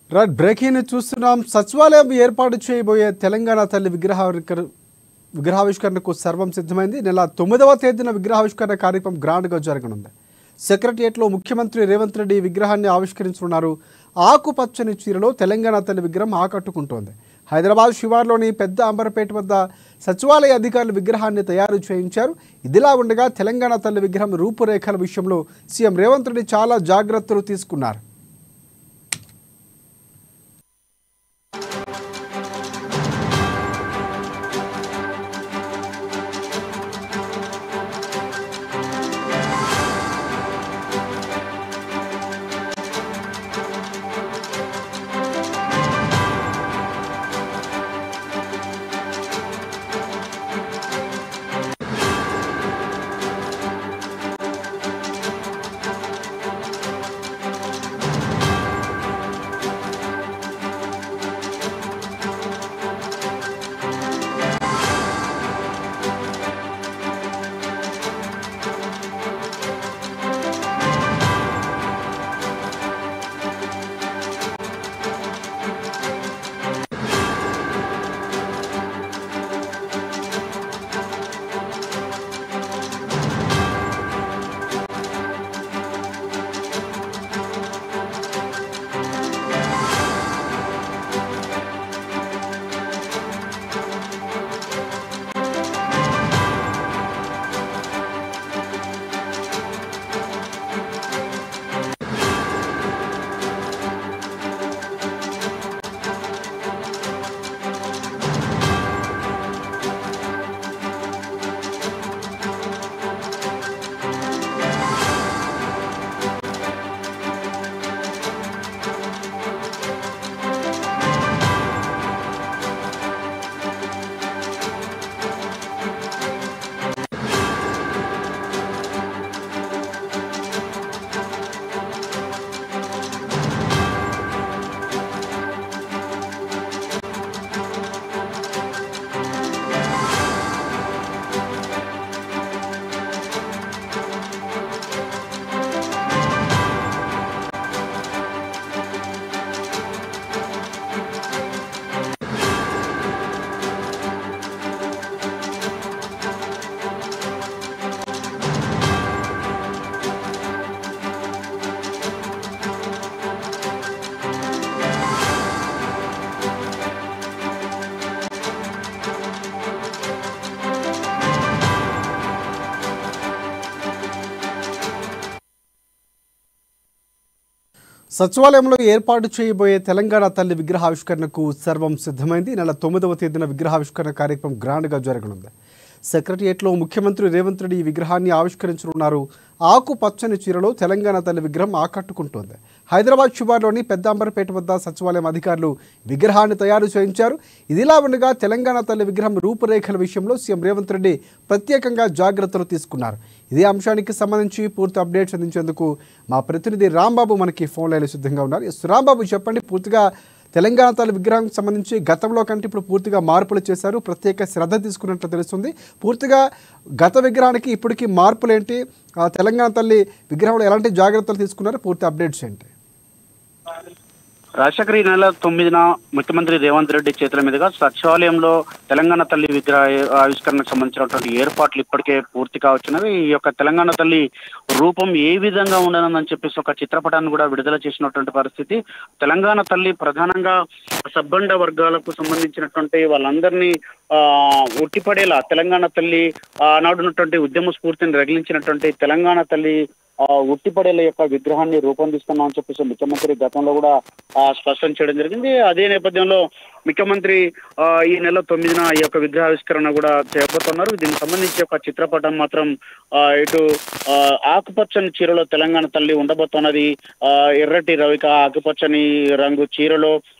right breaking news చూస్తున్నాం సచివాలయం ఏర్పాటు చేయబోయే తెలంగాణ తల్లి విగ్రహావిష్కరణ విగ్రహావిష్కరణకు సర్వం సిద్ధమైంది నెల తొమ్మిదవ తేదీన విగ్రహావిష్కరణ కార్యక్రమం గ్రాండ్గా జరగనుంది సెక్రటరియట్లో ముఖ్యమంత్రి రేవంత్ రెడ్డి ఈ విగ్రహాన్ని ఆవిష్కరించనున్నారు ఆకుపచ్చని చీరలో తెలంగాణ తల్లి విగ్రహం ఆకట్టుకుంటోంది హైదరాబాద్ శివార్లోని పెద్ద అంబరపేట వద్ద సచివాలయ అధికారులు విగ్రహాన్ని తయారు చేయించారు ఇదిలా ఉండగా తెలంగాణ తల్లి విగ్రహం రూపురేఖల విషయంలో సీఎం రేవంత్ రెడ్డి చాలా జాగ్రత్తలు తీసుకున్నారు సచివాలయంలో ఏర్పాటు చేయబోయే తెలంగాణ తల్లి విగ్రహావిష్కరణకు సర్వం సిద్ధమైంది నెల తొమ్మిదవ తేదీన విగ్రహావిష్కరణ కార్యక్రమం గ్రాండ్గా జరగనుంది సెక్రటరియట్లో ముఖ్యమంత్రి రేవంత్ రెడ్డి ఈ విగ్రహాన్ని ఆవిష్కరించనున్నారు ఆకు పచ్చని చీరలో తెలంగాణ తల్లి విగ్రహం ఆకట్టుకుంటోంది హైదరాబాద్ శివార్లోని పెద్ద అంబరపేట వద్ద సచివాలయం అధికారులు విగ్రహాన్ని తయారు చేయించారు ఇదిలా ఉండగా తెలంగాణ తల్లి విగ్రహం రూపురేఖల విషయంలో సీఎం రేవంత్ రెడ్డి ప్రత్యేకంగా జాగ్రత్తలు తీసుకున్నారు ఇదే అంశానికి సంబంధించి పూర్తి అప్డేట్స్ అందించేందుకు మా ప్రతినిధి రాంబాబు మనకి ఫోన్ లైన్లో సిద్ధంగా ఉన్నారు ఎస్ రాంబాబు చెప్పండి పూర్తిగా తెలంగాణ తల్లి విగ్రహానికి సంబంధించి గతంలో కంటే ఇప్పుడు పూర్తిగా మార్పులు చేశారు ప్రత్యేక శ్రద్ధ తీసుకున్నట్లు తెలుస్తుంది పూర్తిగా గత విగ్రహానికి ఇప్పటికీ మార్పులు ఏంటి ఆ తెలంగాణ తల్లి విగ్రహంలో ఎలాంటి జాగ్రత్తలు తీసుకున్నారు పూర్తి అప్డేట్స్ ఏంటి రాజశేఖర్ ఈ నెల తొమ్మిదిన ముఖ్యమంత్రి రేవంత్ రెడ్డి చేతుల మీదుగా సచివాలయంలో తెలంగాణ తల్లి విగ్రహ ఆవిష్కరణకు సంబంధించినటువంటి ఏర్పాట్లు ఇప్పటికే పూర్తి కావచ్చున్నవి ఈ యొక్క తెలంగాణ తల్లి రూపం ఏ విధంగా ఉండనుందని చెప్పేసి ఒక చిత్రపటాన్ని కూడా విడుదల చేసినటువంటి పరిస్థితి తెలంగాణ తల్లి ప్రధానంగా సబ్బండ వర్గాలకు సంబంధించినటువంటి వాళ్ళందరినీ ఆ ఉట్టిపడేలా తెలంగాణ తల్లి ఆనాడు ఉన్నటువంటి ఉద్యమ స్ఫూర్తిని రగిలించినటువంటి తెలంగాణ తల్లి ఆ ఉట్టిపడేల యొక్క విగ్రహాన్ని రూపొందిస్తున్నామని చెప్పేసి ముఖ్యమంత్రి గతంలో కూడా ఆ, స్పష్టం చేయడం జరిగింది అదే నేపథ్యంలో ముఖ్యమంత్రి ఆ, ఈ నెల తొమ్మిదిన ఈ యొక్క విగ్రహావిష్కరణ కూడా చేయబోతున్నారు దీనికి సంబంధించి ఒక చిత్రపటం మాత్రం ఆ, ఇటు ఆ, ఆకుపచ్చని చీరలో తెలంగాణ తల్లి ఉండబోతున్నది ఆ, ఎర్రటి రవిక ఆకుపచ్చని రంగు చీరలో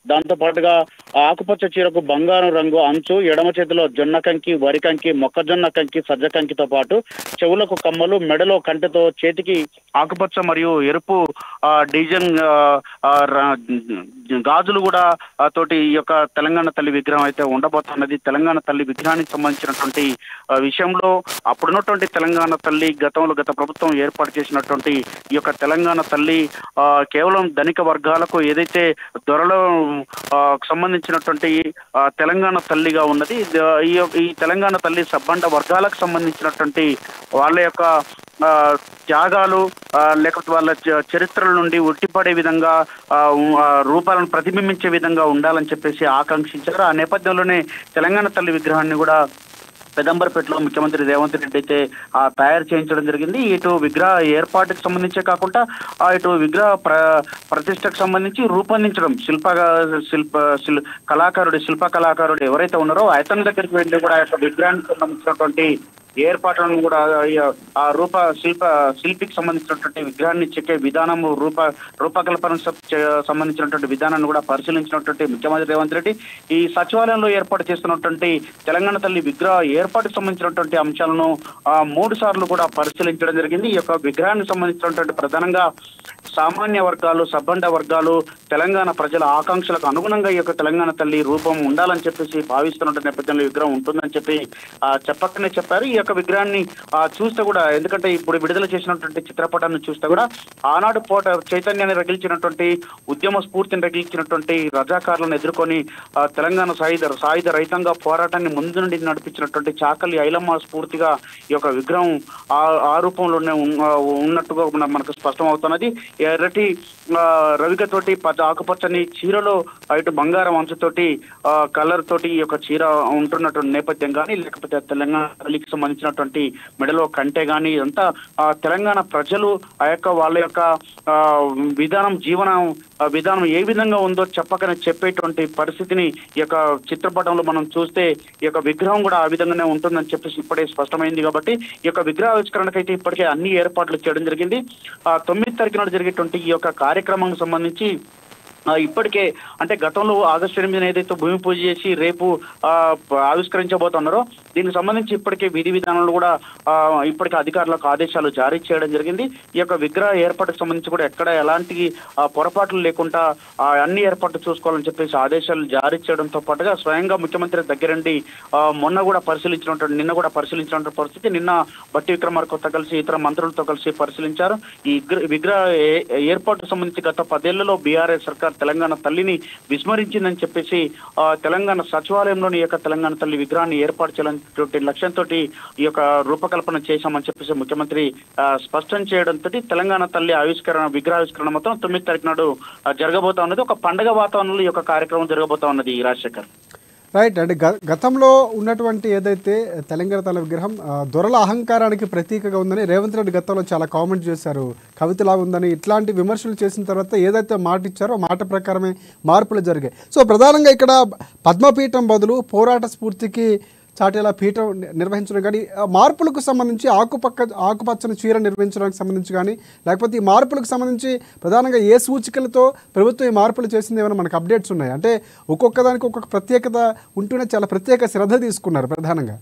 దాంతో పాటుగా ఆకుపచ్చ చీరకు బంగారం రంగు అంచు ఎడమ చేతిలో జొన్న కంకి వరి కంకి మొక్కజొన్న కంకి సజ్జ కంకితో పాటు చెవులకు కమ్మలు మెడలో కంటెతో చేతికి ఆకుపచ్చ మరియు ఎరుపు ఆ, డిజైన్ ఆ, ఆ, ర- గాజులు కూడా ఆ, తోటి ఈ యొక్క తెలంగాణ తల్లి విగ్రహం అయితే ఉండబోతున్నది తెలంగాణ తల్లి విగ్రహానికి సంబంధించినటువంటి ఆ, విషయంలో అప్పుడున్నటువంటి తెలంగాణ తల్లి గతంలో గత ప్రభుత్వం ఏర్పాటు చేసినటువంటి ఈ యొక్క తెలంగాణ తల్లి ఆ, కేవలం ధనిక వర్గాలకు ఏదైతే దొరలో ఆ, సంబంధించినటువంటి ఆ, తెలంగాణ తల్లిగా ఉన్నది ఇది, ఈ యొక్క- ఈ తెలంగాణ తల్లి సబ్బండ వర్గాలకు సంబంధించినటువంటి వాళ్ళ యొక్క ఆ, త్యాగాలు ఆ, లేకపోతే వాళ్ళ చ- చరిత్రల నుండి ఉట్టిపడే విధంగా ఆ, ఉ- ఆ, రూపాలను ప్రతిబింబించే విధంగా ఉండాలని చెప్పేసి ఆకాంక్షించారు ఆ నేపథ్యంలోనే తెలంగాణ తల్లి విగ్రహాన్ని కూడా పెదంబరపేటలో ముఖ్యమంత్రి రేవంత్ రెడ్డి అయితే ఆ, తయారు చేయించడం జరిగింది ఇటు విగ్రహ ఏర్పాటుకు సంబంధించే కాకుండా ఆ, ఇటు విగ్రహ ప్ర ప్రతిష్టకు సంబంధించి రూపొందించడం శిల్ప శిల్ప శిల్ కళాకారుడు శిల్ప కళాకారుడు ఎవరైతే ఉన్నారో అతని దగ్గరికి వెళ్ళి కూడా ఆ యొక్క విగ్రహానికి సంబంధించినటువంటి ఏర్పాట్లను కూడా ఆ- ఆ రూప శిల్ప శిల్పికి సంబంధించినటువంటి విగ్రహాన్ని చెక్కే విధానము రూప రూపకల్పన సంబంధించినటువంటి విధానాన్ని కూడా పరిశీలించినటువంటి ముఖ్యమంత్రి రేవంత్ రెడ్డి ఈ సచివాలయంలో ఏర్పాటు చేస్తున్నటువంటి తెలంగాణ తల్లి విగ్రహ ఏర్పాటుకు సంబంధించినటువంటి అంశాలను ఆ, మూడు సార్లు కూడా పరిశీలించడం జరిగింది ఈ యొక్క విగ్రహానికి సంబంధించినటువంటి ప్రధానంగా సామాన్య వర్గాలు సబ్బండ వర్గాలు తెలంగాణ ప్రజల ఆకాంక్షలకు అనుగుణంగా ఈ యొక్క తెలంగాణ తల్లి రూపం ఉండాలని చెప్పేసి భావిస్తున్న నేపథ్యంలో ఈ విగ్రహం ఉంటుందని చెప్పి ఆ, చెప్పకనే చెప్పారు ఈ యొక్క విగ్రహాన్ని ఆ, చూస్తే కూడా ఎందుకంటే ఇప్పుడు విడుదల చేసినటువంటి చిత్రపటాన్ని చూస్తే కూడా ఆనాడు పోట చైతన్యాన్ని రగిల్చినటువంటి ఉద్యమ స్ఫూర్తిని రగిల్చినటువంటి రజాకారులను ఎదుర్కొని ఆ, తెలంగాణ సాయుధ సాయుధ రైతాంగ పోరాటాన్ని ముందు నుండి నడిపించినటువంటి చాకలి ఐలమ్మ స్ఫూర్తిగా ఈ యొక్క విగ్రహం ఆ ఆ రూపంలోనే ఉన్న- ఉన్నట్టుగా మన- మనకు స్పష్టం అవుతున్నది ఎర్రటి ఆ, రవికతోటి పచ్చ ఆకుపచ్చని చీరలో ఇటు బంగారం అంచుతోటి ఆ, కలర్ తోటి ఈ యొక్క చీర ఉంటున్నటువంటి నేపథ్యం కానీ లేకపోతే తెలంగాణ తల్లికి సంబంధించినటువంటి మెడలో కంటే కానీ ఇదంతా ఆ, తెలంగాణ ప్రజలు ఆ యొక్క వాళ్ళ యొక్క ఆ, విధానం జీవనం ఆ, విధానం ఏ విధంగా ఉందో చెప్పకనే చెప్పేటువంటి పరిస్థితిని ఈ యొక్క చిత్రపటంలో మనం చూస్తే ఈ యొక్క విగ్రహం కూడా ఆ విధంగానే ఉంటుందని చెప్పేసి ఇప్పుడే స్పష్టమైంది కాబట్టి ఈ యొక్క విగ్రహావిష్కరణకైతే ఇప్పటికే అన్ని ఏర్పాట్లు చేయడం జరిగింది ఆ తొమ్మిది తారీఖు నాడు జరిగేటువంటి ఈ యొక్క కార్యక్రమం సంబంధించి ఆ, ఇప్పటికే అంటే గతంలో ఆగస్టు ఎనిమిదిన ఏదైతే భూమి పూజ చేసి రేపు ఆ, ప- ఆవిష్కరించబోతున్నారో దీనికి సంబంధించి ఇప్పటికే విధి విధానాలు కూడా ఆ, ఇప్పటికే అధికారులకు ఆదేశాలు జారీ చేయడం జరిగింది ఈ యొక్క విగ్రహ ఏర్పాటుకు సంబంధించి కూడా ఎక్కడ ఎలాంటి ఆ, పొరపాట్లు లేకుండా ఆ, అన్ని ఏర్పాట్లు చూసుకోవాలని చెప్పేసి ఆదేశాలు జారీ చేయడంతో పాటుగా స్వయంగా ముఖ్యమంత్రి దగ్గరండి ఆ, మొన్న కూడా పరిశీలించినటువంటి నిన్న కూడా పరిశీలించినటువంటి పరిస్థితి నిన్న బట్టి విక్రమార్కతో కలిసి ఇతర మంత్రులతో కలిసి పరిశీలించారు ఈ విగ్ర- విగ్రహ ఏ- ఏర్పాటుకు సంబంధించి గత పదేళ్లలో బీఆర్ఎస్ సర్కార్ తెలంగాణ తల్లిని విస్మరించిందని చెప్పేసి ఆ, తెలంగాణ సచివాలయంలోని ఈ యొక్క తెలంగాణ తల్లి విగ్రహాన్ని ఏర్పాటు చేయాలనేటువంటి లక్ష్యంతో ఈ యొక్క రూపకల్పన చేశామని చెప్పేసి ముఖ్యమంత్రి ఆ, స్పష్టం చేయడంతో తెలంగాణ తల్లి ఆవిష్కరణ విగ్రహావిష్కరణ మొత్తం తొమ్మిది తారీఖు నాడు ఆ, జరగబోతా ఉన్నది ఒక పండగ వాతావరణంలో ఈ యొక్క కార్యక్రమం జరగబోతా ఉన్నది రాజశేఖర్ రైట్ అంటే గ గతంలో ఉన్నటువంటి ఏదైతే తెలంగాణ తల విగ్రహం ఆ, దొరల అహంకారానికి ప్రతీకగా ఉందని రేవంత్ రెడ్డి గతంలో చాలా కామెంట్ చేశారు కవితలాగా ఉందని ఇట్లాంటి విమర్శలు చేసిన తర్వాత ఏదైతే మాట ఇచ్చారో ఆ మాట ప్రకారమే మార్పులు జరిగాయి సో ప్రధానంగా ఇక్కడ పద్మపీఠం బదులు పోరాట స్ఫూర్తికి చాటేలా పీఠం ని- నిర్వహించడం కానీ ఆ మార్పులకు సంబంధించి ఆకుపక్క ఆకుపచ్చని చీర నిర్వహించడానికి సంబంధించి కానీ లేకపోతే ఈ మార్పులకు సంబంధించి ప్రధానంగా ఏ సూచికలతో ప్రభుత్వం ఈ మార్పులు చేసింది ఏమైనా మనకు అప్డేట్స్ ఉన్నాయి అంటే ఒక్కొక్క దానికి ఒక్కొక్క ప్రత్యేకత ఉంటూనే చాలా ప్రత్యేక శ్రద్ధ తీసుకున్నారు ప్రధానంగా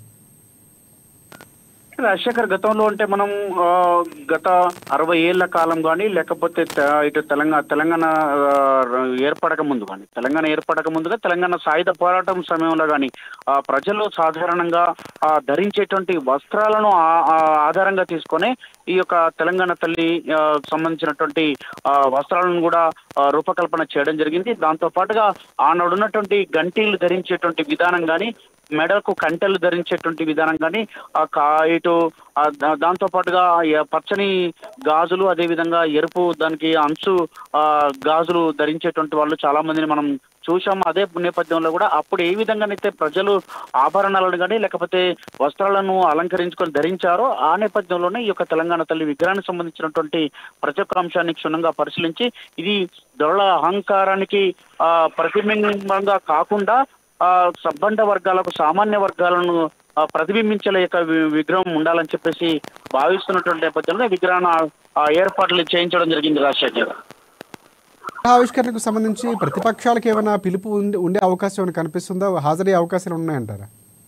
రాజశేఖర్ గతంలో అంటే మనం ఆ, గత అరవై ఏళ్ల కాలం కానీ లేకపోతే తె- ఇటు తెలంగాణ తెలంగాణ ఆ, ఏర్పడక ముందు కానీ తెలంగాణ ఏర్పడక ముందుగా తెలంగాణ సాయుధ పోరాటం సమయంలో కానీ ప్రజలు సాధారణంగా ఆ, ధరించేటువంటి వస్త్రాలను ఆ- ఆ ఆధారంగా తీసుకొని ఈ యొక్క తెలంగాణ తల్లి ఆ, సంబంధించినటువంటి ఆ, వస్త్రాలను కూడా ఆ, రూపకల్పన చేయడం జరిగింది దాంతో పాటుగా ఆనాడు ఉన్నటువంటి గంటీలు ధరించేటువంటి విధానం కానీ మెడకు కంటెలు ధరించేటువంటి విధానం కానీ ఆ కా ఇటు ఆ దా- దాంతో పాటుగా ఆ పచ్చని గాజులు అదే విధంగా ఎరుపు దానికి అంచు ఆ గాజులు ధరించేటువంటి వాళ్ళు చాలా మందిని మనం చూసాం అదే నేపథ్యంలో కూడా అప్పుడు ఏ విధంగానైతే ప్రజలు ఆభరణాలను కానీ లేకపోతే వస్త్రాలను అలంకరించుకొని ధరించారో ఆ నేపథ్యంలోనే ఈ యొక్క తెలంగాణ తల్లి విగ్రహానికి సంబంధించినటువంటి ప్రతి ఒక్క అంశాన్ని క్షుణ్ణంగా పరిశీలించి ఇది దొరల అహంకారానికి ఆ ప్రతిబింబంగా కాకుండా ఆ సబ్బండ వర్గాలకు సామాన్య వర్గాలను ఆ, ప్రతిబింబించలే యొక్క వి- విగ్రహం ఉండాలని చెప్పేసి భావిస్తున్నటువంటి నేపథ్యంలో ఈ విగ్రహాన్ని ఆ- ఆ ఏర్పాట్లు చేయించడం జరిగింది రాజశేఖర్ ఆవిష్కరణకు సంబంధించి ప్రతిపక్షాలకు ఏమైనా పిలుపు ఉండే ఉండే అవకాశం ఏమైనా కనిపిస్తుందా హాజరయ్యే అవకాశాలు ఉన్నాయంటారా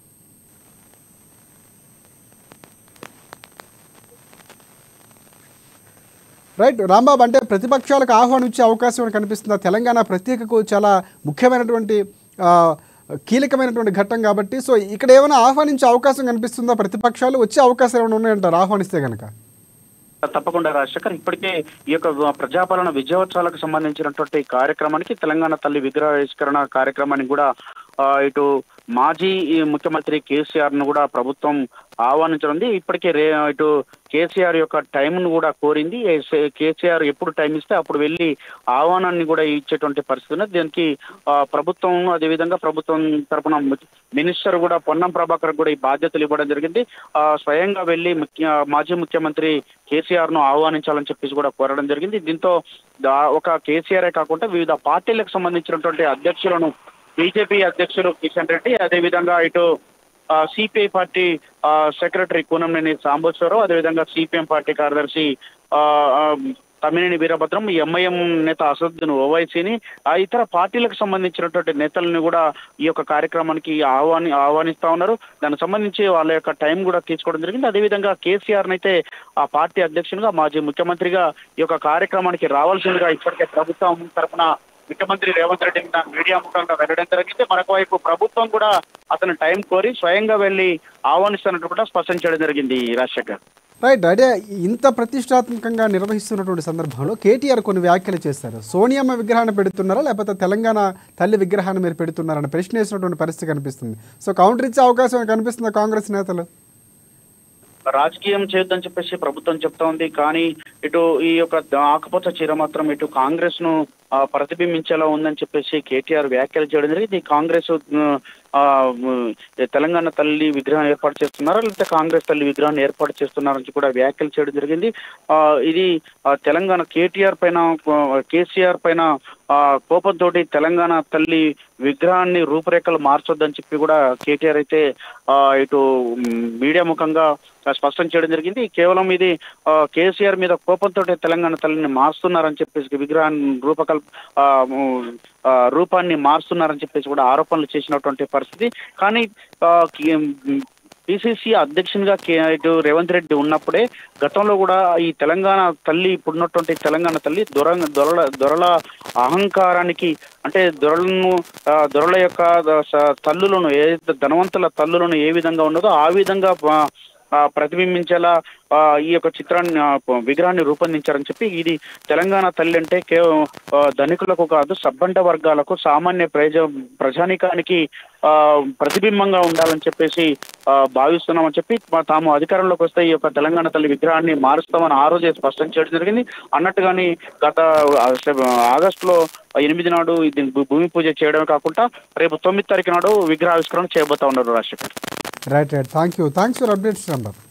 రైట్ రాంబాబు అంటే ప్రతిపక్షాలకు ఆహ్వానం ఇచ్చే అవకాశం ఏమైనా కనిపిస్తుందా తెలంగాణ ప్రత్యేకకు చాలా ముఖ్యమైనటువంటి ఆ, కీలకమైనటువంటి ఘట్టం కాబట్టి సో ఇక్కడ ఏమైనా ఆహ్వానించే అవకాశం కనిపిస్తుందా ప్రతిపక్షాలు వచ్చే అవకాశాలు ఏమైనా ఉన్నాయంటారు ఆహ్వానిస్తే కనుక తప్పకుండా రాజశేఖర్ ఇప్పటికే ఈ యొక్క ప్రజాపాలన విజయోత్సవాలకు సంబంధించినటువంటి కార్యక్రమానికి తెలంగాణ తల్లి విగ్రహావిష్కరణ కార్యక్రమానికి కూడా ఆ, ఇటు మాజీ ఈ ముఖ్యమంత్రి కేసీఆర్ ను కూడా ప్రభుత్వం ఆహ్వానించనుంది ఇప్పటికే రే ఇటు కేసీఆర్ యొక్క టైం ను కూడా కోరింది ఏ- కేసీఆర్ ఎప్పుడు టైం ఇస్తే అప్పుడు వెళ్ళి ఆహ్వానాన్ని కూడా ఇచ్చేటువంటి పరిస్థితి ఉన్నది దీనికి ఆ, ప్రభుత్వం అదేవిధంగా ప్రభుత్వం తరపున మినిస్టర్ కూడా పొన్నం ప్రభాకర్ కూడా ఈ బాధ్యతలు ఇవ్వడం జరిగింది ఆ, స్వయంగా వెళ్ళి ముఖ్య మాజీ ముఖ్యమంత్రి కేసీఆర్ ను ఆహ్వానించాలని చెప్పేసి కూడా కోరడం జరిగింది దీంతో దా- ఒక కేసీఆర్ కాకుండా వివిధ పార్టీలకు సంబంధించినటువంటి అధ్యక్షులను బీజేపీ అధ్యక్షులు కిషన్ రెడ్డి అదేవిధంగా ఇటు సిపిఐ పార్టీ ఆ, సెక్రటరీ కూనంనేని సాంబశ్వరరావు అదేవిధంగా సిపిఎం పార్టీ కార్యదర్శి ఆ, ఆ, తమ్మినేని వీరభద్రం ఈ ఎంఐఎం నేత అసదుద్దీన్ ఓవైసీని ఆ ఇతర పార్టీలకు సంబంధించినటువంటి నేతలను కూడా ఈ యొక్క కార్యక్రమానికి ఆహ్వాని ఆహ్వానిస్తా ఉన్నారు దానికి సంబంధించి వాళ్ళ యొక్క టైం కూడా తీసుకోవడం జరిగింది అదేవిధంగా కేసీఆర్ అయితే ఆ పార్టీ అధ్యక్షునిగా మాజీ ముఖ్యమంత్రిగా ఈ యొక్క కార్యక్రమానికి రావాల్సిందిగా ఇప్పటికే ప్రభుత్వం తరఫున ముఖ్యమంత్రి రేవంత్ రెడ్డి మీద మీడియా ముఖంగా వెళ్ళడం జరిగింది మరొక వైపు ప్రభుత్వం కూడా అతను టైం కోరి స్వయంగా వెళ్ళి ఆహ్వానిస్తున్నట్టు కూడా స్పష్టం చేయడం జరిగింది రాజశేఖర్ రైట్ అంటే ఇంత ప్రతిష్టాత్మకంగా నిర్వహిస్తున్నటువంటి సందర్భంలో కేటీఆర్ కొన్ని వ్యాఖ్యలు చేశారు సోనియమ్మ విగ్రహాన్ని పెడుతున్నారా లేకపోతే తెలంగాణ తల్లి విగ్రహాన్ని మీరు పెడుతున్నారని ప్రశ్న వేసినటువంటి పరిస్థితి కనిపిస్తుంది సో కౌంటర్ ఇచ్చే అవకాశం కనిపిస్తుందా కాంగ్రెస్ నేతలు రాజకీయం చేయొద్దని చెప్పేసి ప్రభుత్వం చెప్తా ఉంది కానీ ఇటు ఈ యొక్క ఆకుపచ్చ చీర మాత్రం ఇటు కాంగ్రెస్ ను ఆ, ప్రతిబింబించేలా ఉందని చెప్పేసి కేటీఆర్ వ్యాఖ్యలు చేయడం జరిగింది ఇది కాంగ్రెస్ ఆ, ఉమ్, తెలంగాణ తల్లి విగ్రహం ఏర్పాటు చేస్తున్నారా లేకపోతే కాంగ్రెస్ తల్లి విగ్రహాన్ని ఏర్పాటు చేస్తున్నారని కూడా వ్యాఖ్యలు చేయడం జరిగింది ఆ, ఇది ఆ, తెలంగాణ కేటీఆర్ పైన ఆ, కేసీఆర్ పైన ఆ, కోపంతో తెలంగాణ తల్లి విగ్రహాన్ని రూపురేఖలు మార్చొద్దని చెప్పి కూడా కేటీఆర్ అయితే ఆ, ఇటు ఉమ్, మీడియా ముఖంగా స్పష్టం చేయడం జరిగింది కేవలం ఇది ఆ, కేసీఆర్ మీద కోపంతో తెలంగాణ తల్లిని మారుస్తున్నారని చెప్పేసి విగ్రహాన్ని రూపకల్ప ఆ, ఉమ్, ఆ, రూపాన్ని మారుస్తున్నారని చెప్పేసి కూడా ఆరోపణలు చేసినటువంటి పరిస్థితి కానీ పిసిసి అధ్యక్షునిగా కే ఇటు రేవంత్ రెడ్డి ఉన్నప్పుడే గతంలో కూడా ఈ తెలంగాణ తల్లి ఇప్పుడున్నటువంటి తెలంగాణ తల్లి దొర దొరల దొరల అహంకారానికి అంటే దొరలను ఆ, దొరల యొక్క ద- స- తల్లులను ఏ ధనవంతుల తల్లులను ఏ విధంగా ఉన్నదో ఆ విధంగా ఆ, ఆ, ప్రతిబింబించేలా ఆ, ఈ యొక్క చిత్రాన్ని ఆ, ప- విగ్రహాన్ని రూపొందించారని చెప్పి ఇది తెలంగాణ తల్లి అంటే కేవలం ఆ, ధనికులకు కాదు సబ్బండ వర్గాలకు సామాన్య ప్రజ ప్రజానికానికి ఆ, ప్రతిబింబంగా ఉండాలని చెప్పేసి ఆ, భావిస్తున్నామని చెప్పి మా- తాము అధికారంలోకి వస్తే ఈ యొక్క తెలంగాణ తల్లి విగ్రహాన్ని మారుస్తామని ఆ రోజే స్పష్టం చేయడం జరిగింది అన్నట్టుగాని గత ఆ, సెప్- ఆగస్టులో ఎనిమిది నాడు ఇది భూ- భూమి పూజ చేయడమే కాకుండా రేపు తొమ్మిది తారీఖు నాడు విగ్రహావిష్కరణ చేయబోతా ఉన్నారు Rajasekhar right right thank you thanks for updates Rambabu